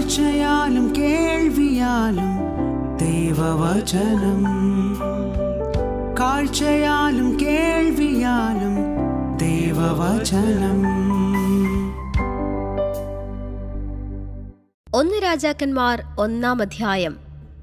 കാഴ്ചയാലും കേൾവിയാലും ദൈവവചനം കാഴ്ചയാലും കേൾവിയാലും ദൈവവചനം ഒന്ന് രാജാക്കന്മാർ ഒന്നാം അധ്യായം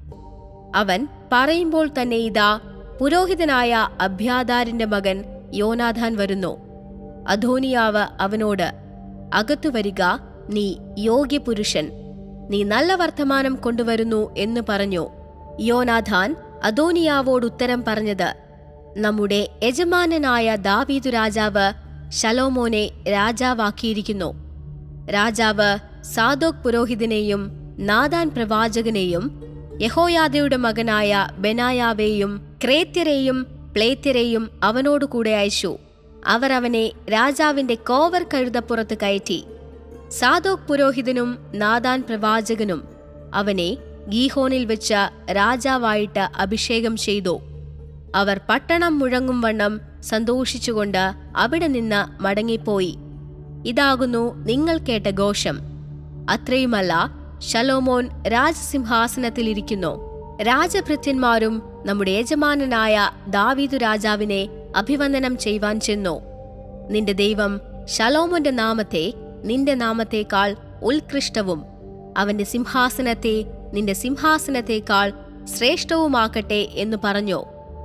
അവൻ പറയുമ്പോൾ തന്നെ ഇതാ പുരോഹിതനായ അഭ്യാതാരിന്റെ മകൻ യോനാഥാൻ വരുന്നു അധോനിയാവ് അവനോട് അകത്തു വരിക നീ യോഗ്യപുരുഷൻ നീ നല്ല വർത്തമാനം കൊണ്ടുവരുന്നു എന്ന് പറഞ്ഞു യോനാഥാൻ അദോനിയാവോട് ഉത്തരം പറഞ്ഞത് നമ്മുടെ യജമാനനായ ദാവീദു രാജാവ് ശലോമോനെ രാജാവാക്കിയിരിക്കുന്നു രാജാവ് സാദോക് പുരോഹിതനെയും നാദാൻ പ്രവാചകനെയും യഹോയാദയുടെ മകനായ ബെനായാവെയും ക്രേത്യരെയും പ്ലേത്യരെയും അവനോടുകൂടെ അയച്ചു അവർ അവനെ രാജാവിന്റെ കോവർ കഴുതപ്പുറത്ത് കയറ്റി സാദോക് പുരോഹിതനും നാദാൻ പ്രവാചകനും അവനെ ഗീഹോനിൽ വെച്ച രാജാവായിട്ട് അഭിഷേകം ചെയ്തു അവർ പട്ടണം മുഴങ്ങും വണ്ണം സന്തോഷിച്ചുകൊണ്ട് അവിടെ നിന്ന് മടങ്ങിപ്പോയി ഇതാകുന്നു നിങ്ങൾ കേട്ട ഘോഷം അത്രയുമല്ല ശലോമോൻ രാജസിംഹാസനത്തിലിരിക്കുന്നു രാജഭൃത്യന്മാരും നമ്മുടെ യജമാനനായ ദാവീദു രാജാവിനെ അഭിവന്ദനം ചെയ്യുവാൻ ചെന്നു നിന്റെ ദൈവം ശലോമോന്റെ നാമത്തെ നിന്റെ നാമത്തേക്കാൾ ഉത്കൃഷ്ടവും അവന്റെ സിംഹാസനത്തെ നിന്റെ സിംഹാസനത്തേക്കാൾ ശ്രേഷ്ഠവുമാക്കട്ടെ എന്ന് പറഞ്ഞു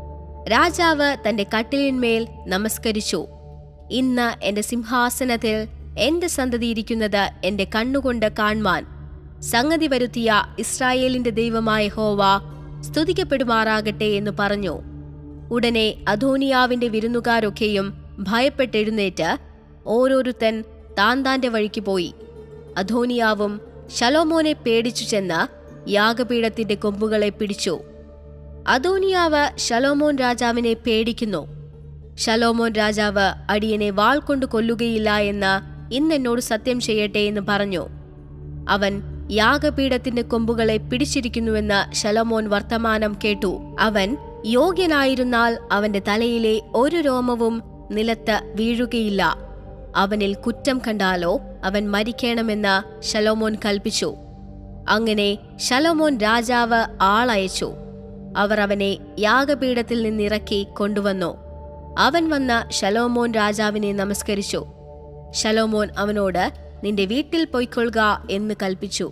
രാജാവ് തന്റെ കട്ടിലിന്മേൽ നമസ്കരിച്ചു ഇന്ന് എന്റെ സിംഹാസനത്തിൽ എന്റെ സന്തതി ഇരിക്കുന്നത് എന്റെ കണ്ണുകൊണ്ട് കാൺമാൻ സംഗതി വരുത്തിയ ഇസ്രായേലിന്റെ ദൈവമായ ഹോവ സ്തുതിക്കപ്പെടുമാറാകട്ടെ എന്ന് പറഞ്ഞു ഉടനെ അധോനിയാവിന്റെ വിരുന്നുകാരൊക്കെയും ഭയപ്പെട്ടെഴുന്നേറ്റ് ഓരോരുത്തൻ താൻ താന്റെ വഴിക്ക് പോയി അധോനിയാവും ശലോമോനെ പേടിച്ചു ചെന്ന് യാഗപീഠത്തിന്റെ കൊമ്പുകളെ പിടിച്ചു അദോനിയാവ് ശലോമോൻ രാജാവിനെ പേടിക്കുന്നു ശലോമോൻ രാജാവ് അടിയനെ വാൾ കൊണ്ട് കൊല്ലുകയില്ല എന്ന് ഇന്നെന്നോട് സത്യം ചെയ്യട്ടെ എന്ന് പറഞ്ഞു അവൻ യാഗപീഠത്തിന്റെ കൊമ്പുകളെ പിടിച്ചിരിക്കുന്നുവെന്ന് ശലോമോൻ വർത്തമാനം കേട്ടു അവൻ യോഗ്യനായിരുന്നാൽ അവന്റെ തലയിലെ ഒരു രോമവും നിലത്ത് വീഴുകയില്ല അവനിൽ കുറ്റം കണ്ടാലോ അവൻ മരിക്കണമെന്ന് ശലോമോൻ കൽപ്പിച്ചു അങ്ങനെ ശലോമോൻ രാജാവ് ആളയച്ചു അവർ അവനെ യാഗപീഠത്തിൽ നിന്നിറക്കി കൊണ്ടുവന്നു അവൻ വന്ന ശലോമോൻ രാജാവിനെ നമസ്കരിച്ചു ശലോമോൻ അവനോട് നിന്റെ വീട്ടിൽ പൊയ്ക്കൊള്ളുക എന്ന് കൽപ്പിച്ചു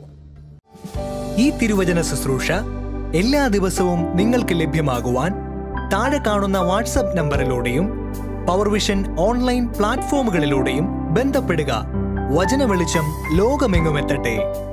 ഈ തിരുവചന ശുശ്രൂഷ എല്ലാ ദിവസവും നിങ്ങൾക്ക് ലഭ്യമാകുവാൻ താഴെ കാണുന്ന വാട്സപ്പ് നമ്പറിലൂടെയും പവർവിഷൻ ഓൺലൈൻ പ്ലാറ്റ്ഫോമുകളിലൂടെയും ബന്ധപ്പെടുക വചന വെളിച്ചം ലോകമെങ്ങുമെത്തട്ടെ